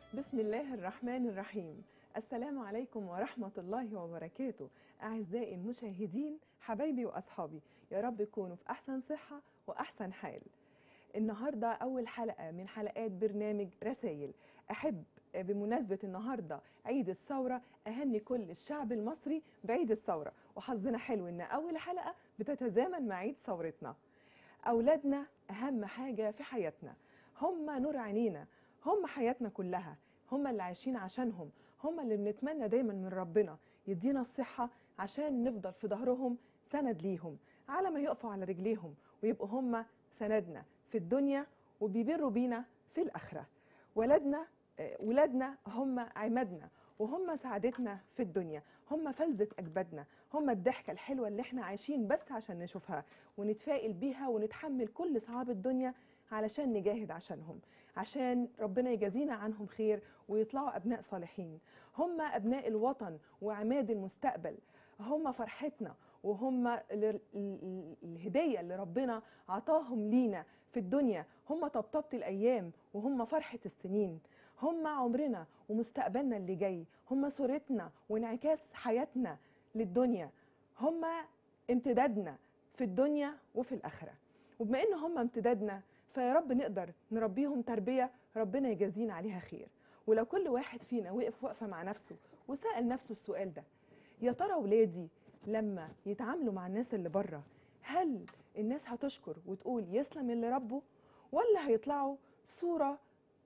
بسم الله الرحمن الرحيم السلام عليكم ورحمة الله وبركاته أعزائي المشاهدين حبايبي وأصحابي يا رب تكونوا في أحسن صحة وأحسن حال النهاردة أول حلقة من حلقات برنامج رسائل أحب بمناسبة النهاردة عيد الثورة أهني كل الشعب المصري بعيد الثورة وحظنا حلو إن أول حلقة بتتزامن مع عيد ثورتنا أولادنا أهم حاجة في حياتنا هم نور عينينا هم حياتنا كلها هم اللي عايشين عشانهم هم اللي بنتمنى دايما من ربنا يدينا الصحة عشان نفضل في ظهرهم سند ليهم على ما يقفوا على رجليهم ويبقوا هم سندنا في الدنيا وبيبروا بينا في الآخرة ولادنا آه، ولادنا هم عمادنا وهم سعادتنا في الدنيا هم فلذة أجبادنا هم الضحكة الحلوة اللي احنا عايشين بس عشان نشوفها ونتفائل بيها ونتحمل كل صعاب الدنيا علشان نجاهد عشانهم عشان ربنا يجازينا عنهم خير ويطلعوا أبناء صالحين هم أبناء الوطن وعماد المستقبل هم فرحتنا وهم ال- ال- ال- الهدية اللي ربنا عطاهم لينا في الدنيا هم طبطبة الأيام وهم فرحة السنين هم عمرنا ومستقبلنا اللي جاي هم صورتنا وانعكاس حياتنا للدنيا هم امتدادنا في الدنيا وفي الآخرة وبما إن هم امتدادنا فيا رب نقدر نربيهم تربية ربنا يجازينا عليها خير ولو كل واحد فينا وقف وقفة مع نفسه وسأل نفسه السؤال ده يا ترى ولادي لما يتعاملوا مع الناس اللي بره هل الناس هتشكر وتقول يسلم اللي ربه ولا هيطلعوا صورة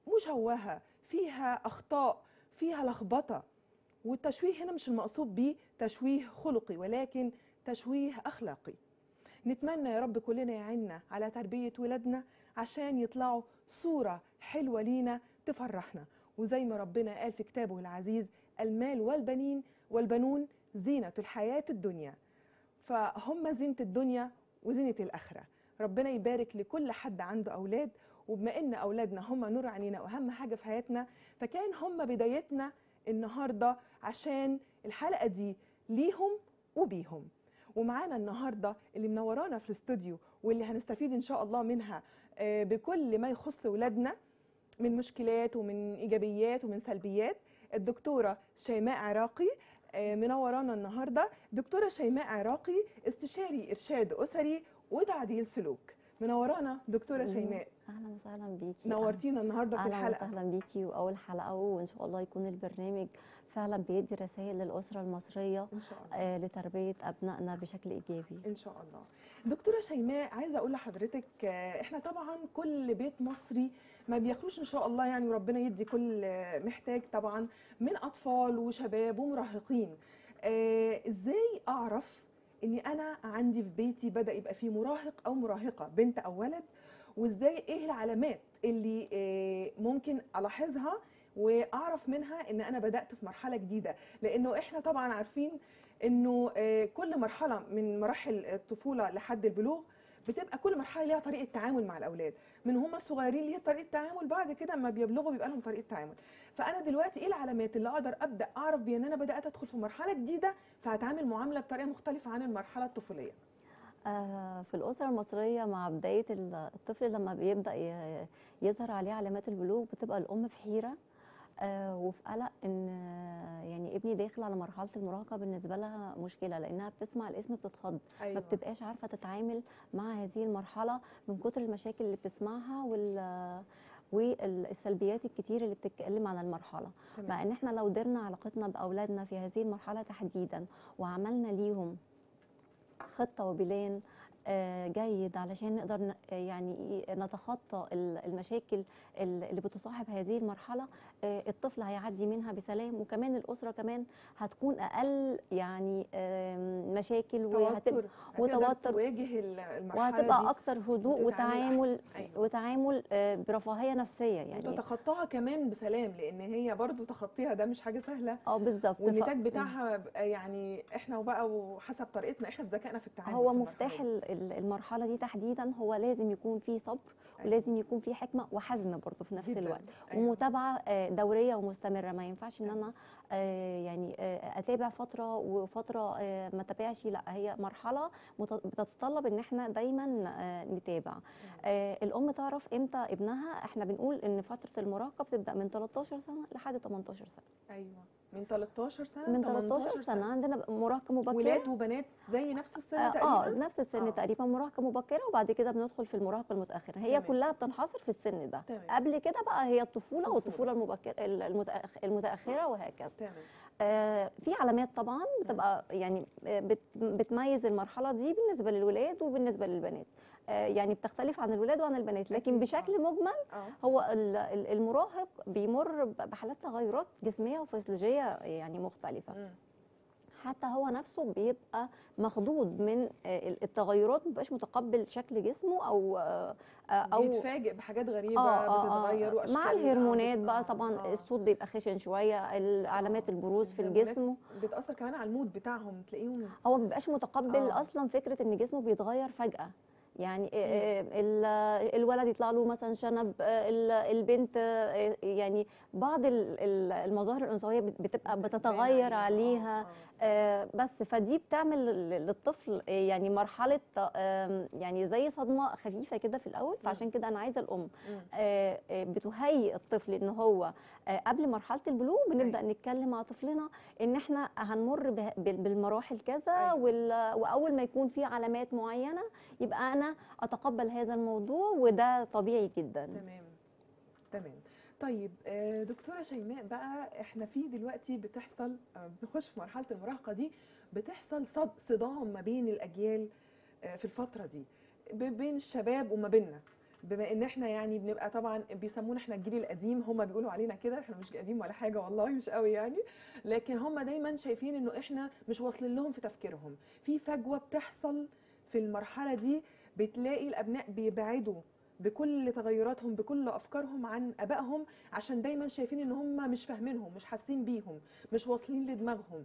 مشوهة فيها أخطاء فيها لخبطة والتشويه هنا مش المقصود بيه تشويه خلقي ولكن تشويه أخلاقي نتمنى يا رب كلنا يعيننا على تربية ولادنا عشان يطلعوا صورة حلوة لينا تفرحنا وزي ما ربنا قال في كتابه العزيز المال والبنين والبنون زينة الحياة الدنيا فهم زينة الدنيا وزينة الآخرة ربنا يبارك لكل حد عنده أولاد وبما إن أولادنا هم نور عينينا وأهم حاجة في حياتنا فكان هم بدايتنا النهاردة عشان الحلقة دي ليهم وبيهم ومعانا النهارده اللي منورانا في الاستوديو واللي هنستفيد ان شاء الله منها آه، بكل ما يخص ولادنا من مشكلات ومن ايجابيات ومن سلبيات الدكتوره شيماء عراقي آه، منورانا النهارده دكتوره شيماء عراقي استشاري ارشاد اسري وتعديل سلوك منورانا دكتوره شيماء اهلا وسهلا بيكي نورتينا النهارده في اهلا الحلقه وسهلا بيكي واول حلقه وان شاء الله يكون البرنامج فعلا بيدي رسائل للاسره المصريه ان شاء الله آه لتربيه ابنائنا بشكل ايجابي ان شاء الله دكتوره شيماء عايزه اقول لحضرتك آه، احنا طبعا كل بيت مصري ما بيخلوش ان شاء الله يعني وربنا يدي كل آه، محتاج طبعا من اطفال وشباب ومراهقين آه، ازاي اعرف اني انا عندي في بيتي بدا يبقى فيه مراهق او مراهقه بنت او ولد وازاي ايه العلامات اللي آه، ممكن الاحظها واعرف منها ان انا بدات في مرحله جديده لانه احنا طبعا عارفين انه آه، كل مرحله من مراحل الطفوله لحد البلوغ بتبقى كل مرحله ليها طريقه تعامل مع الاولاد من هم صغيرين ليها طريقه تعامل بعد كده اما بيبلغوا بيبقى لهم طريقه تعامل فانا دلوقتي ايه العلامات اللي اقدر ابدا اعرف بيها ان انا بدات ادخل في مرحله جديده فهتعامل معامله بطريقه مختلفه عن المرحله الطفوليه آه في الاسره المصريه مع بدايه ال- الطفل لما بيبدا ي- يظهر عليه علامات البلوغ بتبقى الام في حيره آه وفي قلق ان آه، يعني ابني داخل على مرحله المراهقه بالنسبه لها مشكله لانها بتسمع الاسم بتتخض ما بتبقاش عارفه تتعامل مع هذه المرحله من كتر المشاكل اللي بتسمعها وال والسلبيات الكتير اللي بتتكلم عن المرحله تمام. مع ان احنا لو درنا علاقتنا باولادنا في هذه المرحله تحديدا وعملنا ليهم خطه وبلان آه، جيد علشان نقدر ن- آه، يعني إيه نتخطى ال- المشاكل ال- اللي بتصاحب هذه المرحله آه، الطفل هيعدي منها بسلام وكمان الاسره كمان هتكون اقل يعني آم، مشاكل وهتبقى توتر وتوتر. هتقدر تواجه ال- المرحله وهتبقى دي اكثر هدوء وتتعامل وتعامل أحسن. أيوة. وتعامل آه، برفاهيه نفسيه يعني وتتخطاها كمان بسلام لان هي برضو تخطيها ده مش حاجه سهله اه بالظبط ف- والنتاج بتاعها بقى يعني احنا وبقى وحسب طريقتنا احنا في ذكائنا في التعامل هو في مفتاح المرحلة دي. ال- ال- المرحله دي تحديدا هو لازم يكون فيه صبر ولازم يكون في حكمه وحزم برضه في نفس جداً. الوقت أيوة. ومتابعه آه، دوريه ومستمره ما ينفعش ان أيوة. انا آه، يعني آه، اتابع فتره وفتره آه، ما تابعش لا هي مرحله مت- بتتطلب ان احنا دايما آه، نتابع آه، الام تعرف امتى ابنها احنا بنقول ان فتره المراهقه بتبدا من 13 سنه لحد 18 سنه ايوه من 13 سنه من 18 13 سنه عندنا مراهقه مبكره ولاد وبنات زي نفس السن اه تقريبا آه، نفس السن آه. تقريبا مراهقه مبكره وبعد كده بندخل في المراهقه المتاخره هي تمام. كلها بتنحصر في السن ده تمام. قبل كده بقى هي الطفوله الطفولة. والطفوله المبكره المتأخ- المتاخره وهكذا تمام آه في علامات طبعا بتبقى يعني آه، بت بتميز المرحله دي بالنسبه للولاد وبالنسبه للبنات آه يعني بتختلف عن الولاد وعن البنات لكن أكيد، بشكل مجمل اه هو ال- ال- المراهق بيمر ب- بحالات تغيرات جسميه وفسيولوجيه يعني مختلفه مم. حتى هو نفسه بيبقى مخضوض من آه، التغيرات مبقاش متقبل شكل جسمه او آه، آه، او بيتفاجئ بحاجات غريبه آه، آه، بتتغير آه واشكال مع الهرمونات آه، بقى آه، طبعا آه. الصوت بيبقى خشن شويه ال- علامات آه، البروز في الهرمونات الجسم بتاثر كمان على المود بتاعهم تلاقيهم هو ما بيبقاش متقبل آه. اصلا فكره ان جسمه بيتغير فجاه يعني آه، آه، ال- الولد يطلع له مثلا شنب آه، ال- البنت آه، يعني بعض ال- ال- المظاهر الانثويه بت- بتبقى بتبان بتتغير آه، عليها آه. آه، بس فدي بتعمل لل- للطفل آه، يعني مرحله آم، يعني زي صدمه خفيفه كده في الاول فعشان كده انا عايزه الام مم. آه، آه، بتهيئ الطفل ان هو آه، قبل مرحله البلوغ بنبدا أيوة. نتكلم مع طفلنا ان احنا هنمر به- بال- بالمراحل كذا أيوة. وال- واول ما يكون في علامات معينه يبقى انا اتقبل هذا الموضوع وده طبيعي جدا تمام تمام طيب آه، دكتوره شيماء بقى احنا في دلوقتي بتحصل آه، بنخش في مرحله المراهقه دي بتحصل صد- صدام ما بين الاجيال آه، في الفتره دي ب- بين الشباب وما بيننا بما ان احنا يعني بنبقى طبعا بيسمونا احنا الجيل القديم هم بيقولوا علينا كده احنا مش قديم ولا حاجه والله مش قوي يعني لكن هم دايما شايفين انه احنا مش واصلين لهم في تفكيرهم في فجوه بتحصل في المرحله دي بتلاقي الابناء بيبعدوا بكل تغيراتهم بكل افكارهم عن ابائهم عشان دايما شايفين ان هم مش فاهمينهم مش حاسين بيهم مش واصلين لدماغهم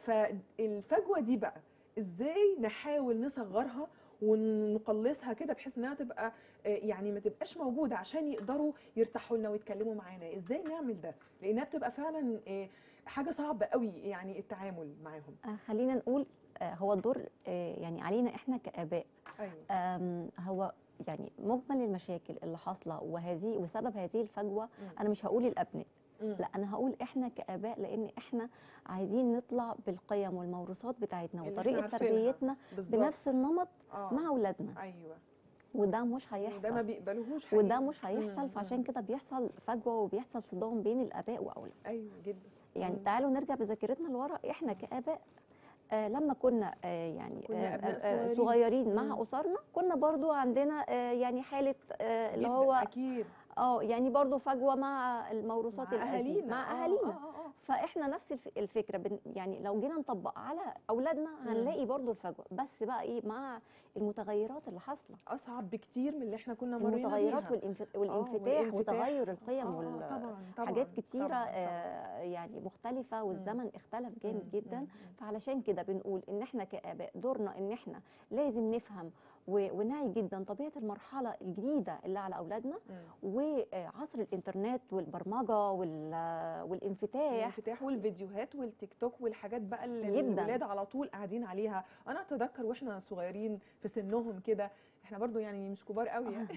فالفجوه دي بقى ازاي نحاول نصغرها ونقلصها كده بحيث انها تبقى آه، يعني ما تبقاش موجوده عشان يقدروا يرتاحوا لنا ويتكلموا معانا ازاي نعمل ده لانها بتبقى فعلا آه، حاجه صعبه قوي يعني التعامل معاهم آه، خلينا نقول آه، هو الدور آه، يعني علينا احنا كاباء ايوه آم، هو يعني مجمل المشاكل اللي حاصله وهذه وسبب هذه الفجوه مم. انا مش هقول الابناء مم. لا انا هقول احنا كاباء لان احنا عايزين نطلع بالقيم والموروثات بتاعتنا اللي إحنا وطريقه عارفينها. تربيتنا بالظبط. بنفس النمط آه. مع اولادنا ايوه وده مش ده ما هيحصل بيقبلوهوش حقيقي. وده مش مم. هيحصل فعشان مم. كده بيحصل فجوه وبيحصل صدام بين الاباء واولاد ايوه جدا يعني مم. تعالوا نرجع بذاكرتنا لورا احنا كاباء آه لما كنا آه يعني كنا آه أبناء آه صغيرين. صغيرين مع مم. اسرنا كنا برضو عندنا آه يعني حاله آه اللي جداً، هو اكيد اه يعني برضو فجوه مع الموروثات مع القديمه اهالينا مع آه، اهالينا آه، آه، آه. فاحنا نفس الف- الفكره بن يعني لو جينا نطبق على اولادنا هنلاقي برضو الفجوه بس بقى ايه مع المتغيرات اللي حاصله اصعب بكتير من اللي احنا كنا مرينا المتغيرات بيها. والانف- والانفتاح والانفتاح. وتغير القيم آه، وال طبعا طبعا حاجات كتيرة طبعاً، طبعاً. آه، يعني مختلفة والزمن اختلف جامد مم، جدا مم، فعلشان كده بنقول ان احنا كآباء دورنا ان احنا لازم نفهم و- ونعي جدا طبيعة المرحلة الجديدة اللي على أولادنا مم. وعصر الإنترنت والبرمجة وال- والانفتاح الانفتاح والفيديوهات والتيك توك والحاجات بقى اللي جداً. الولاد على طول قاعدين عليها انا اتذكر واحنا صغيرين في سنهم كده احنا برضو يعني مش كبار قوي يعني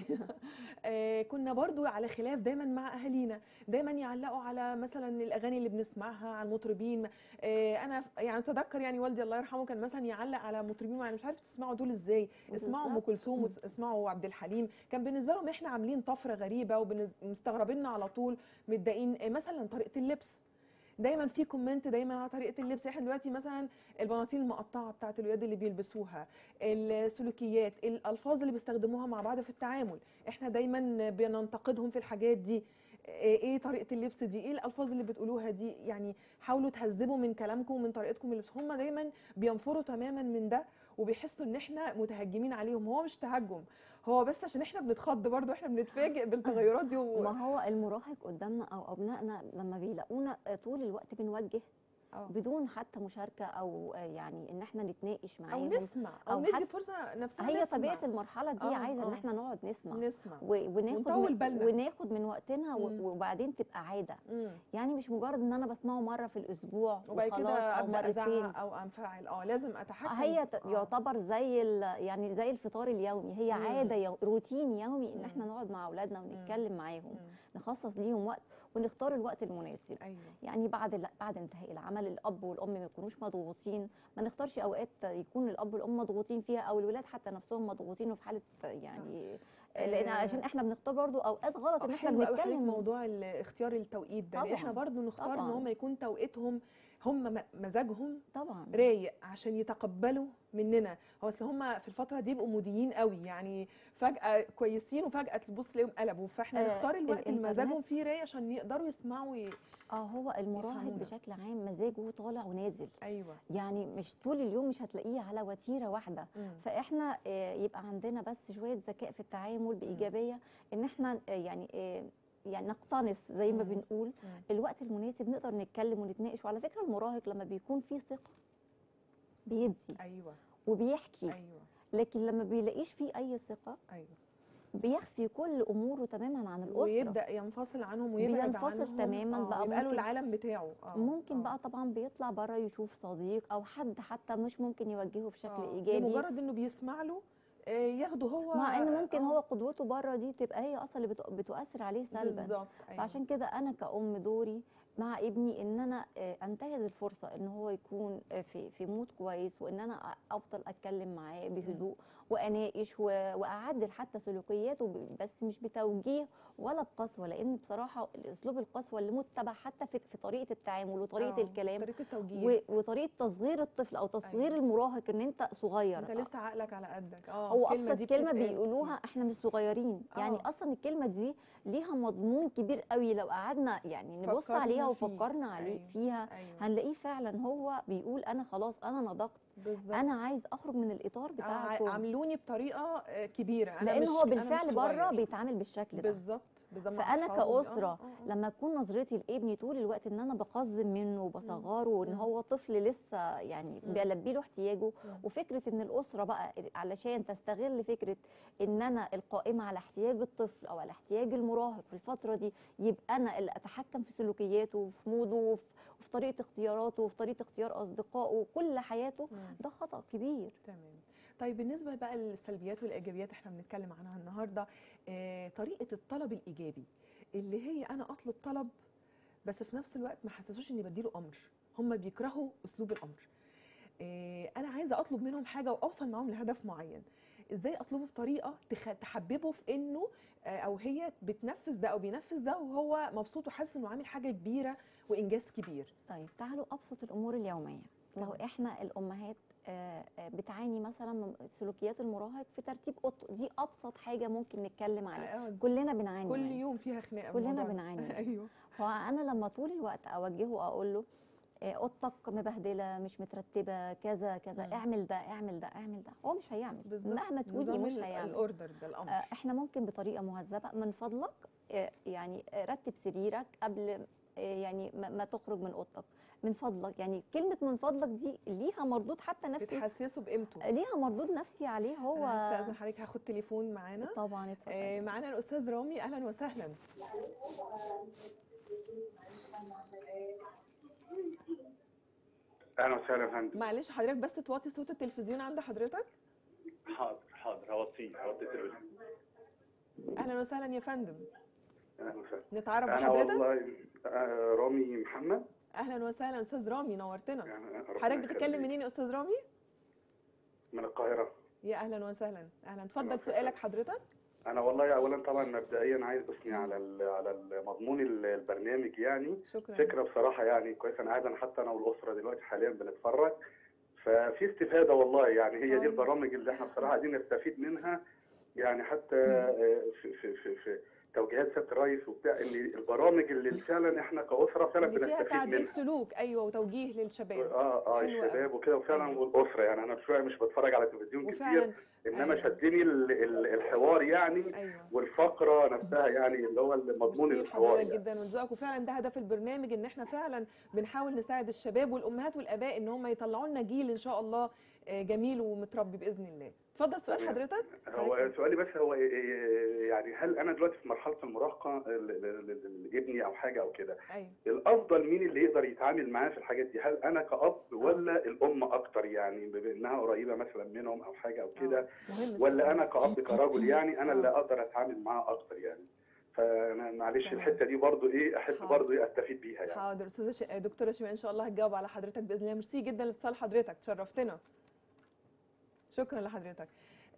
آه كنا برضو على خلاف دايما مع اهالينا دايما يعلقوا على مثلا الاغاني اللي بنسمعها على المطربين آه انا ف- يعني اتذكر يعني والدي الله يرحمه كان مثلا يعلق على مطربين يعني مش عارف تسمعوا دول ازاي اسمعوا ام بالظبط. كلثوم واسمعوا عبد الحليم كان بالنسبه لهم احنا عاملين طفره غريبه ومستغربيننا على طول متضايقين آه، مثلا طريقه اللبس دايما في كومنت دايما على طريقه اللبس احنا دلوقتي مثلا البناطيل المقطعه بتاعت الولاد اللي بيلبسوها السلوكيات الالفاظ اللي بيستخدموها مع بعض في التعامل احنا دايما بننتقدهم في الحاجات دي ايه إيه طريقه اللبس دي ايه الالفاظ اللي بتقولوها دي يعني حاولوا تهذبوا من كلامكم ومن طريقتكم اللبس هم دايما بينفروا تماما من ده وبيحسوا ان احنا متهجمين عليهم هو مش تهجم هو بس عشان احنا بنتخض برضو احنا بنتفاجئ بالتغيرات دي و... ما هو المراهق قدامنا او ابنائنا لما بيلاقونا طول الوقت بنوجه اه بدون حتى مشاركه او آه، يعني ان احنا نتناقش او معاهم نسمع او, أو ندي حتى- فرصه نفسها هي نسمع. طبيعه المرحله دي آه، عايزه ان آه. احنا نقعد نسمع نسمع و- وناخد ونطول من بالنا. وناخد من وقتنا و- مم. وبعدين تبقى عاده مم. يعني مش مجرد ان انا بسمعه مره في الاسبوع وبعد وخلاص كده او ابدا مرتين ازعق او انفعل اه لازم اتحكم هي ت- آه. يعتبر زي ال- يعني زي الفطار اليومي هي مم. عاده يو روتين يومي ان مم. احنا نقعد مع اولادنا ونتكلم معاهم مم. نخصص ليهم وقت ونختار الوقت المناسب ايوه يعني بعد ال- بعد انتهاء العمل الاب والام ما يكونوش مضغوطين ما نختارش اوقات يكون الاب والام مضغوطين فيها او الولاد حتى نفسهم مضغوطين وفي حاله يعني لان آه. عشان احنا بنختار برضو اوقات غلط ان آه، احنا حلو قوي حضرتك بنتكلم موضوع ال- اختيار التوقيت ده لان طبعاً، احنا برضو نختار ان طبعاً. هم يكون توقيتهم هم م- مزاجهم طبعا رايق عشان يتقبلوا مننا هو اصل هم في الفتره دي بيبقوا موديين قوي يعني فجاه كويسين وفجاه تبص تلاقيهم قلبوا فاحنا آه، نختار الوقت اللي الإنترنت. مزاجهم فيه رايق عشان يقدروا يسمعوا ي... اه هو المراهق يفهمونا. بشكل عام مزاجه طالع ونازل ايوه يعني مش طول اليوم مش هتلاقيه على وتيره واحده مم. فاحنا آه، يبقى عندنا بس شويه ذكاء في التعامل بايجابيه ان احنا آه، يعني آه، يعني نقتنص زي ما مم. بنقول مم. الوقت المناسب نقدر نتكلم ونتناقش وعلى فكره المراهق لما بيكون فيه ثقه بيدي ايوه وبيحكي ايوه لكن لما بيلاقيش فيه اي ثقه ايوه بيخفي كل اموره تماما عن الاسره ويبدا ينفصل عنهم ويبعد بينفصل عنهم تماماً آه، بقى ويبقى له ممكن- العالم بتاعه آه، ممكن آه. بقى طبعا بيطلع بره يشوف صديق او حد حتى مش ممكن يوجهه بشكل آه، ايجابي لمجرد انه بيسمع له آه، ياخده هو مع ان ممكن آه، هو قدوته بره دي تبقى هي اصلا اللي بتؤ- بتؤثر عليه سلبا بالظبط أيوة. فعشان كده انا كأم دوري مع ابني ان انا آه، انتهز الفرصه ان هو يكون آه، في في مود كويس وان انا أ- افضل اتكلم معاه بهدوء واناقش و- واعدل حتى سلوكياته ب- بس مش بتوجيه ولا بقسوه لان بصراحه الاسلوب القسوه اللي متبع حتى في في طريقه التعامل وطريقه آه، الكلام طريقه التوجيه و- وطريقه تصغير الطفل او تصغير أيوة. المراهق ان انت صغير انت لسه عقلك على قدك اه هو الكلمة ابسط دي كلمه بتتقال بيقولوها كتير. احنا مش صغيرين يعني آه. اصلا الكلمه دي ليها مضمون كبير قوي لو قعدنا يعني نبص فكرنا عليها فيه. وفكرنا عليه أيوة. فيها ايوه هنلاقيه فعلا هو بيقول انا خلاص انا نضجت بالظبط انا عايز اخرج من الاطار آه، بتاعكم عاملوني بطريقه آه، كبيره انا لان مش هو أنا مش بالفعل بره صغير. بيتعامل بالشكل ده بالظبط بالظبط مع فانا أصحابه. آه، كاسره آه، آه. لما تكون نظرتي لابني طول الوقت ان انا بقزم منه وبصغره وان مم. هو طفل لسه يعني مم. بلبي له احتياجه مم. وفكره ان الاسره بقى علشان تستغل فكره ان انا القائمه على احتياج الطفل او على احتياج المراهق في الفتره دي يبقى انا اللي اتحكم في سلوكياته وفي موده وفي, وفي طريقه اختياراته وفي طريقه اختيار اصدقائه وكل حياته مم. ده خطا كبير تمام طيب بالنسبه بقى للسلبيات والايجابيات احنا بنتكلم عنها النهارده آه، طريقه الطلب الايجابي اللي هي انا اطلب طلب بس في نفس الوقت ما حسسوش اني بديله امر هم بيكرهوا اسلوب الامر آه، انا عايزه اطلب منهم حاجه واوصل معاهم لهدف معين ازاي اطلبه بطريقه تخ... تحببه في انه آه، او هي بتنفذ ده او بينفذ ده وهو مبسوط وحاسس انه عامل حاجه كبيره وانجاز كبير طيب تعالوا ابسط الامور اليوميه لو تمام. احنا الامهات آه، آه، بتعاني مثلا من سلوكيات المراهق في ترتيب اوضته دي ابسط حاجه ممكن نتكلم عليها آه، كلنا بنعاني كل منها. يوم فيها خناقه كلنا بالموضوع ده. بنعاني منها. ايوه فانا لما طول الوقت اوجهه اقول له آه، اوضتك مبهدله مش مترتبه كذا كذا مم. اعمل ده اعمل ده اعمل ده هو مش هيعمل بالظبط مهما تقولي نظام مش ال- هيعمل الاوردر ده الامر آه، احنا ممكن بطريقه مهذبه من فضلك آه، يعني آه، رتب سريرك قبل آه، يعني ما ما تخرج من اوضتك من فضلك يعني كلمه من فضلك دي ليها مردود حتى نفسي بتحسسه بقيمته آه، ليها مردود نفسي عليه هو انا هستاذن حضرتك هاخد تليفون معانا طبعا اتفضل آه، معانا الاستاذ رامي اهلا وسهلا اهلا وسهلا يا فندم معلش حضرتك بس توطي صوت التلفزيون عند حضرتك حاضر حاضر هوطيه هوطي التلفزيون اهلا وسهلا يا فندم اهلا وسهلا نتعرف انا بحضرتك والله آه، رامي محمد اهلا وسهلا استاذ رامي نورتنا يعني ربنا حضرتك بتتكلم يخليك. منين يا استاذ رامي من القاهره يا اهلا وسهلا اهلا أهلا اتفضل وسهلا. سؤالك حضرتك انا والله اولا طبعا مبدئيا عايز اثني على ال- على مضمون البرنامج يعني شكرا فكره بصراحه يعني كويسه انا قاعد انا حتى انا والاسره دلوقتي حاليا بنتفرج ففي استفاده والله يعني هي طيب. دي البرامج اللي احنا بصراحه عايزين نستفيد منها يعني حتى مم. آه، في في في, في توجيهات سياده الرئيس وبتاع ان البرامج اللي فعلا احنا كاسره فعلا اللي فيها بنستفيد تعديل منها سلوك ايوه وتوجيه للشباب اه اه حلو الشباب وكده وفعلا أيوة. والاسره يعني انا شويه مش بتفرج على تلفزيون كتير وفعلا انما أيوة. شدني ال- ال- الحوار يعني ايوه والفقره نفسها يعني اللي هو مضمون ميرسي الحوار لحضرتك يعني. جدا وذوقك وفعلا ده هدف البرنامج ان احنا فعلا بنحاول نساعد الشباب والامهات والاباء ان هم يطلعوا لنا جيل ان شاء الله آه، جميل ومتربي باذن الله اتفضل سؤال تمام. حضرتك هو سؤالي بس هو إيه- إيه- يعني هل انا دلوقتي في مرحله المراهقه ل- ل- ل- لابني او حاجه او كده ايوه الافضل مين اللي يقدر يتعامل معاه في الحاجات دي هل انا كاب ولا الام اكتر يعني بانها قريبه مثلا منهم او حاجه او كده آه، مهم ولا السؤال. انا كاب كرجل يعني انا آه. اللي اقدر اتعامل معاه اكتر يعني فانا معلش تمام. الحته دي برضو ايه احب حاضر. برضو ايه استفيد بيها يعني حاضر استاذه ش... دكتوره شيماء ان شاء الله هتجاوب على حضرتك باذن الله ميرسي جدا لاتصال حضرتك تشرفتنا شكرا لحضرتك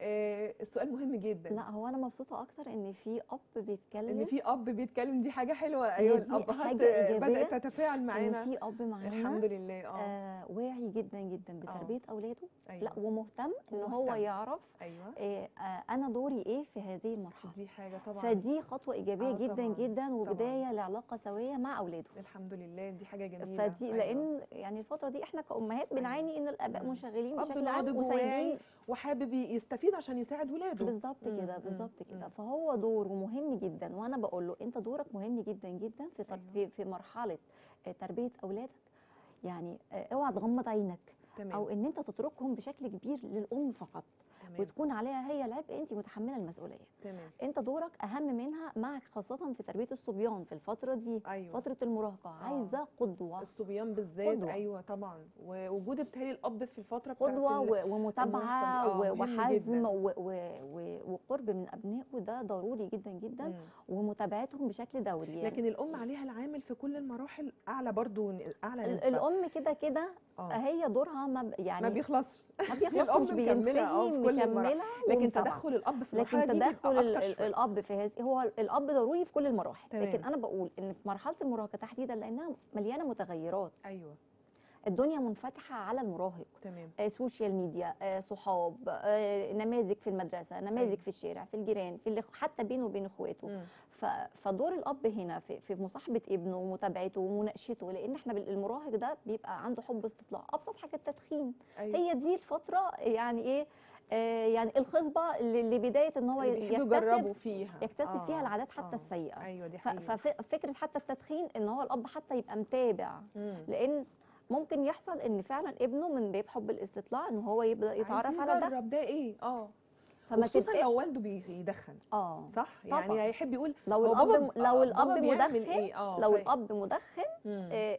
آه السؤال مهم جدا لا هو انا مبسوطه اكتر ان في اب بيتكلم ان في اب بيتكلم دي حاجه حلوه ايوه دي الابهات حاجة آه، إيجابية. بدات تتفاعل معانا ان في اب معانا الحمد لله اه آه واعي جدا جدا بتربيه اولاده ايوه لا ومهتم ان هو ومهتم. يعرف ايوه آه آه انا دوري ايه في هذه المرحله دي حاجه طبعا فدي خطوه ايجابيه آه جدا طبعاً، جدا وبدايه لعلاقه سويه مع اولاده الحمد لله دي حاجه جميله فدي أيوة. لان يعني الفتره دي احنا كامهات أيوة. بنعاني ان الاباء مم. منشغلين أب بشكل عام ناضج وسايبين وواعي وحابب يستفيد عشان يساعد ولاده بالظبط مم، كده مم، بالظبط كده مم. فهو دوره مهم جدا وانا بقول له انت دورك مهم جدا جدا في تر- أيوة. في في مرحله آه، تربيه اولادك يعني آه، اوعى تغمض عينك تمام او ان انت تتركهم بشكل كبير للام فقط تمام وتكون عليها هي العبء انت متحمله المسؤوليه تمام انت دورك اهم منها معك خاصه في تربيه الصبيان في الفتره دي ايوه فتره المراهقه عايزه قدوه الصبيان بالذات قدوة. ايوه طبعا ووجود بتهيألي الاب في الفتره بتاعت قدوه ال- و- ومتابعه المراهقة دي. آه، و- مهم وحزم جدا. و- و- و- وقرب من ابنائه ده ضروري جدا جدا مم. ومتابعتهم بشكل دوري يعني لكن الام عليها العامل في كل المراحل اعلى برضو اعلى ال- نسبه الام كده كده اه هي دورها ما ب- يعني ما بيخلصش ما بيخلصش الأم مش مكملة، آه، بينتهي في كل المراحل. مكمله لكن ومتابعة. تدخل الاب في لكن المرحله دي تدخل بيبقى ال- اكتر ال- شويه الاب في هذه هو الاب ضروري في كل المراحل تمام. لكن انا بقول ان في مرحله المراهقه تحديدا لانها مليانه متغيرات ايوه الدنيا منفتحه على المراهق تمام آه، سوشيال ميديا آه، صحاب آه، نماذج في المدرسه نماذج أيوة. في الشارع في الجيران في اللي حتى بينه وبين اخواته مم. ف- فدور الاب هنا في, في مصاحبه ابنه ومتابعته ومناقشته لان احنا بال- المراهق ده بيبقى عنده حب استطلاع ابسط حاجه التدخين ايوه هي دي الفتره يعني ايه آه يعني الخصبه ل- لبدايه ان هو اللي بيحبوا يكتسب يجربوا فيها يكتسب فيها آه، العادات حتى آه. السيئه ايوه دي ف- حقيقه ففكره حتى التدخين ان هو الاب حتى يبقى متابع مم. لان ممكن يحصل ان فعلا ابنه من باب حب الاستطلاع ان هو يبدا يتعرف عايزين على ده نجرب ده ايه اه فما خصوصا تبقاش لو والده بيدخن اه صح طبعا. يعني هيحب يقول لو هو الاب بابا- م- لو آه، الاب بابا بيعمل مدخن ايه اه لو في- الاب مدخن مم. آه،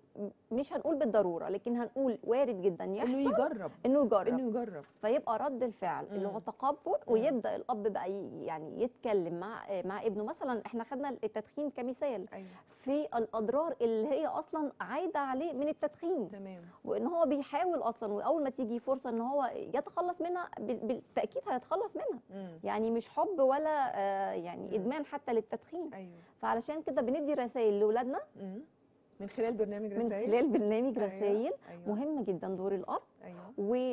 مش هنقول بالضروره لكن هنقول وارد جدا انه يحصل يجرب انه يجرب انه يجرب فيبقى رد الفعل اللي هو مم. تقبل ويبدا الاب بقى ي- يعني يتكلم مع آه، مع ابنه مثلا احنا خدنا التدخين كمثال ايوه في الاضرار اللي هي اصلا عايده عليه من التدخين تمام وان هو بيحاول اصلا واول ما تيجي فرصه ان هو يتخلص منها بال- بالتاكيد هيتخلص منها مم. يعني مش حب ولا آه، يعني مم. ادمان حتى للتدخين ايوه فعلشان كده بندي رسائل لاولادنا مم. من خلال برنامج من رسائل خلال برنامج أيوة، رسائل أيوة. مهم جدا دور الاب ايوه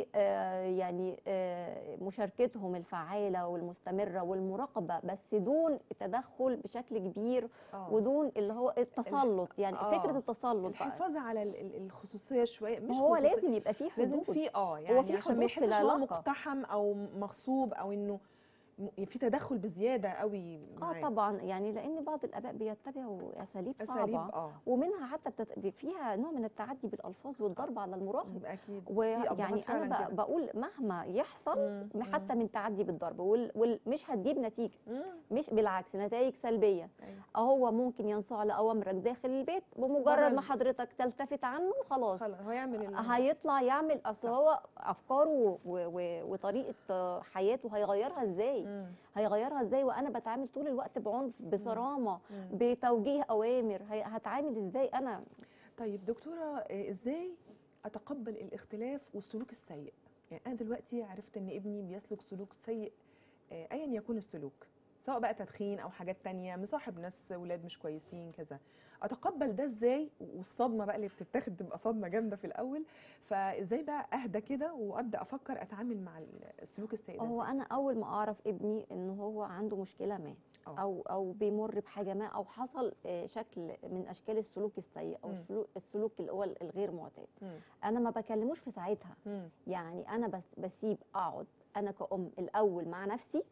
ويعني مشاركتهم الفعاله والمستمره والمراقبه بس دون التدخل بشكل كبير اه ودون اللي هو التسلط يعني آه. فكره التسلط بقى الحفاظ على ال- ال- الخصوصيه شويه مش هو خصوصية. لازم يبقى فيه لازم حدود في اه يعني في عشان ما حدود في يحسش ان هو العلاقة. مقتحم او مغصوب او انه م- في تدخل بزياده قوي اه معاه. طبعا يعني لان بعض الاباء بيتبعوا اساليب اساليب صعبه اه ومنها حتى بتت... فيها نوع من التعدي بالالفاظ والضرب على المراهق يبقى اكيد في ويعني أبهات فعلاً انا كده. ب... بقول مهما يحصل مم، م- حتى مم، من تعدي بالضرب وال... وال... مش هتجيب نتيجه مم، مش بالعكس نتائج سلبيه أيوة. هو ممكن ينصاع لاوامرك داخل البيت بمجرد بره ما ال- حضرتك تلتفت عنه خلاص خلاص هو يعمل ال- هيطلع يعمل اصل صح. هو افكاره و... و... وطريقه حياته هيغيرها ازاي مم، هيغيرها ازاي وانا بتعامل طول الوقت بعنف بصرامه مم. بتوجيه اوامر هي- هتعامل ازاي انا طيب دكتوره آه، ازاي اتقبل الاختلاف والسلوك السيء يعني انا دلوقتي عرفت ان ابني بيسلك سلوك سيء آه، ايا يكون السلوك سواء بقى تدخين او حاجات تانية مصاحب ناس ولاد مش كويسين كذا اتقبل ده ازاي والصدمه بقى اللي بتتاخد تبقى صدمه جامده في الاول فازاي بقى اهدى كده وابدا افكر اتعامل مع السلوك السيء ده هو إزاي؟ انا اول ما اعرف ابني ان هو عنده مشكله ما آه. او او بيمر بحاجه ما او حصل آه، شكل من اشكال السلوك السيء او مم. السلوك السلوك اللي هو الغير معتاد مم. انا ما بكلموش في ساعتها مم. يعني انا بس بسيب اقعد انا كأم الاول مع نفسي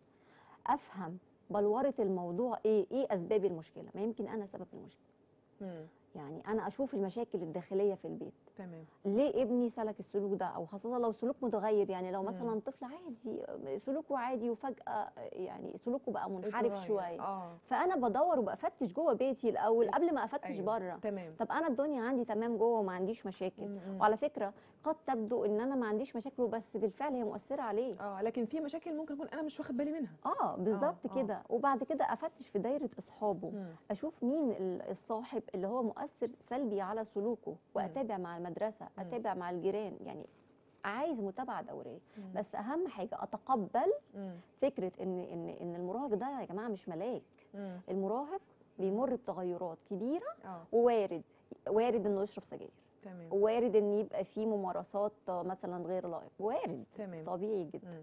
افهم بلوره الموضوع ايه ايه اسباب المشكله ما يمكن انا سبب المشكله مم. يعني انا اشوف المشاكل الداخليه في البيت تمام ليه ابني سلك السلوك ده او خاصه لو سلوك متغير يعني لو مم. مثلا طفل عادي سلوكه عادي وفجاه يعني سلوكه بقى منحرف اتغير. شويه اه فانا بدور وبفتش جوه بيتي الاول قبل ما افتش أيوة. بره تمام طب انا الدنيا عندي تمام جوه وما عنديش مشاكل مم. مم. وعلى فكره قد تبدو ان انا ما عنديش مشاكل بس بالفعل هي مؤثره عليه اه لكن في مشاكل ممكن اكون انا مش واخد بالي منها اه بالظبط آه. كده وبعد كده افتش في دايره اصحابه مم. اشوف مين ال- الصاحب اللي هو مؤثر سلبي على سلوكه واتابع مع المدرسه مم. اتابع مع الجيران يعني عايز متابعه دوريه مم. بس اهم حاجه اتقبل مم. فكره ان ان ان المراهق ده يا جماعه مش ملاك مم. المراهق بيمر بتغيرات كبيره اه ووارد وارد انه يشرب سجاير تمام وارد ان يبقى فيه ممارسات مثلا غير لائقه وارد تمام طبيعي جدا مم.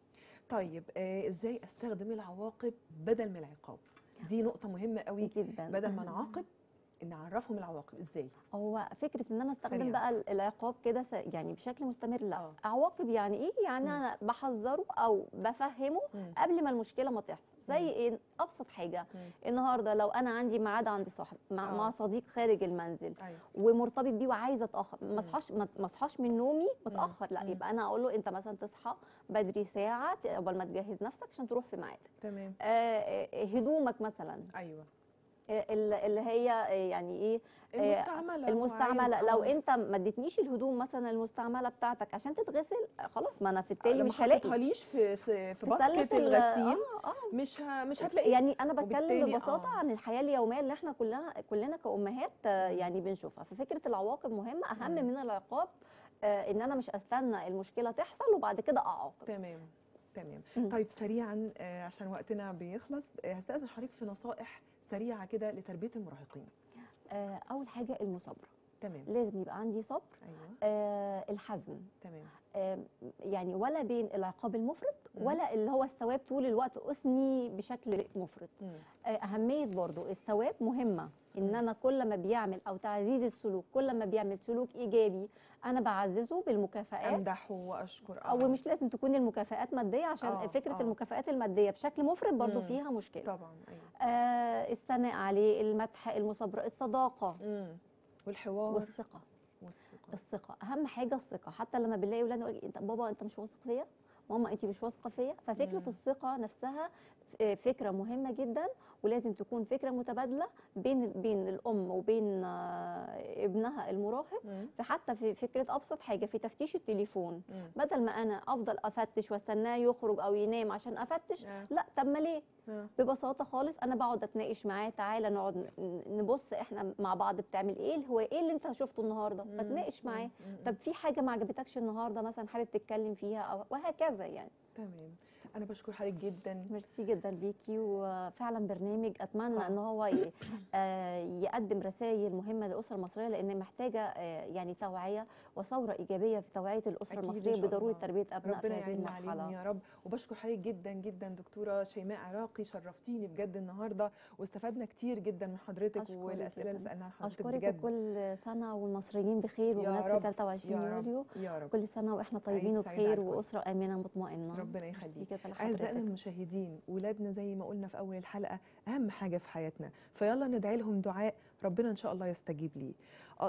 طيب آه ازاي استخدم العواقب بدل من العقاب دي نقطة مهمة قوي جدا بدل ما نعاقب نعرفهم العواقب ازاي هو فكره ان انا استخدم سريعاً. بقى ال- العقاب كده س- يعني بشكل مستمر لا آه. عواقب يعني ايه يعني مم. انا بحذره او بفهمه مم. قبل ما المشكله ما تحصل زي مم. ايه ابسط حاجه مم. النهارده لو انا عندي ميعاد عند صاحب مع, آه. مع صديق خارج المنزل ايوه ومرتبط بيه وعايزه اتاخر مم. ما اصحاش ما ما اصحاش من نومي متاخر لا مم. يبقى انا اقول له انت مثلا تصحى بدري ساعه ت- قبل ما تجهز نفسك عشان تروح في ميعادك تمام آه، آه، هدومك مثلا ايوه آه، ال- اللي هي آه، يعني ايه آه، المستعملة المستعمله وعايز- لو آه. انت ما اديتنيش الهدوم مثلا المستعمله بتاعتك عشان تتغسل آه، خلاص ما انا في التالي لما مش هلاقي حطيتهاليش في في في في سلة باسكت ال- الغسيل اه اه مش ه... مش هتلاقيه يعني انا بتكلم وبالتالي ببساطه آه. عن الحياه اليوميه اللي احنا كلنا كلنا كامهات آه، مم. يعني بنشوفها ففكره العواقب مهمه اهم مم. من العقاب آه، ان انا مش استنى المشكله تحصل وبعد كده اعاقب تمام تمام مم. طيب سريعا آه، عشان وقتنا بيخلص آه، هستأذن حضرتك في نصائح سريعة كده لتربية المراهقين آه، اول حاجه المثابره تمام لازم يبقى عندي صبر ايوه آه، الحزم تمام آم، يعني ولا بين العقاب المفرط مم. ولا اللي هو الثواب طول الوقت اثني بشكل مفرط مم. آه، اهميه برضو الثواب مهمه ان مم. انا كل ما بيعمل او تعزيز السلوك كل ما بيعمل سلوك ايجابي انا بعززه بالمكافآت امدحه واشكر او مش لازم تكون المكافآت ماديه عشان آه، فكره آه. المكافآت الماديه بشكل مفرط برضو مم. فيها مشكله طبعا ايوه آه الثناء عليه المدح المصابره الصداقه مم. والحوار والثقه والثقة الثقه اهم حاجه الثقه حتى لما بنلاقي اولادنا يقول انت بابا انت مش واثق فيا ماما انت مش واثقه فيا ففكره مم. الثقه نفسها ف- فكره مهمه جدا ولازم تكون فكره متبادله بين بين الام وبين آه، ابنها المراهق مم. في حتى في فكره ابسط حاجه في تفتيش التليفون مم. بدل ما انا افضل افتش واستناه يخرج او ينام عشان افتش آه. لا طب ما ليه آه. ببساطه خالص انا بقعد اتناقش معاه تعالى نقعد ن- نبص احنا مع بعض بتعمل ايه هو ايه اللي انت شفته النهارده مم. بتناقش معاه مم. مم. طب في حاجه ما عجبتكش النهارده مثلا حابب تتكلم فيها او وهكذا يعني تمام انا بشكر حضرتك جدا ميرسي جدا ليكي وفعلا برنامج اتمنى آه. ان هو ي- آه، يقدم رسائل مهمه للاسره المصريه لان محتاجه آه، يعني توعيه وثوره ايجابيه في توعيه الاسره أكيد إن المصريه شاء بضروره الله. تربيه ابناء في ربنا هذه يعيننا عليهم المرحله يا رب وبشكر حضرتك جدا جدا دكتوره شيماء عراقي شرفتيني بجد النهارده واستفدنا كتير جدا من حضرتك أشكرك والاسئله اللي جداً. سالناها حضرتك اشكرك بجد وكل سنه والمصريين بخير يا وبمناسبه رب، 23 يا رب يوليو يا رب كل سنه واحنا طيبين عيد سعيد وبخير على الكل. واسره امنه مطمئنه ربنا ميرسي يخليك. كده اعزائنا لحضرتك المشاهدين ولادنا زي ما قلنا في اول الحلقه اهم حاجه في حياتنا فيلا ندعي لهم دعاء ربنا ان شاء الله يستجيب ليه أ-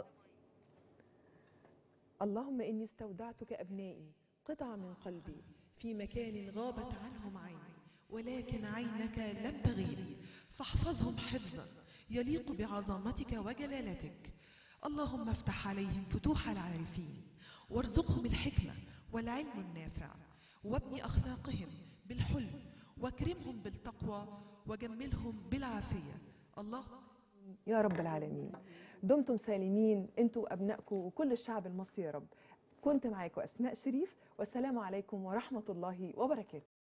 اللهم اني استودعتك ابنائي قطعه من قلبي في مكان غابت عنهم عيني ولكن عينك لم تغيب فاحفظهم حفظا يليق بعظمتك وجلالتك اللهم افتح عليهم فتوح العارفين وارزقهم الحكمه والعلم النافع وابني اخلاقهم بالحلم واكرمهم بالتقوى وجملهم بالعافيه الله يا رب العالمين دمتم سالمين انتوا وابنائكم وكل الشعب المصري يا رب كنت معاكم اسماء شريف والسلام عليكم ورحمه الله وبركاته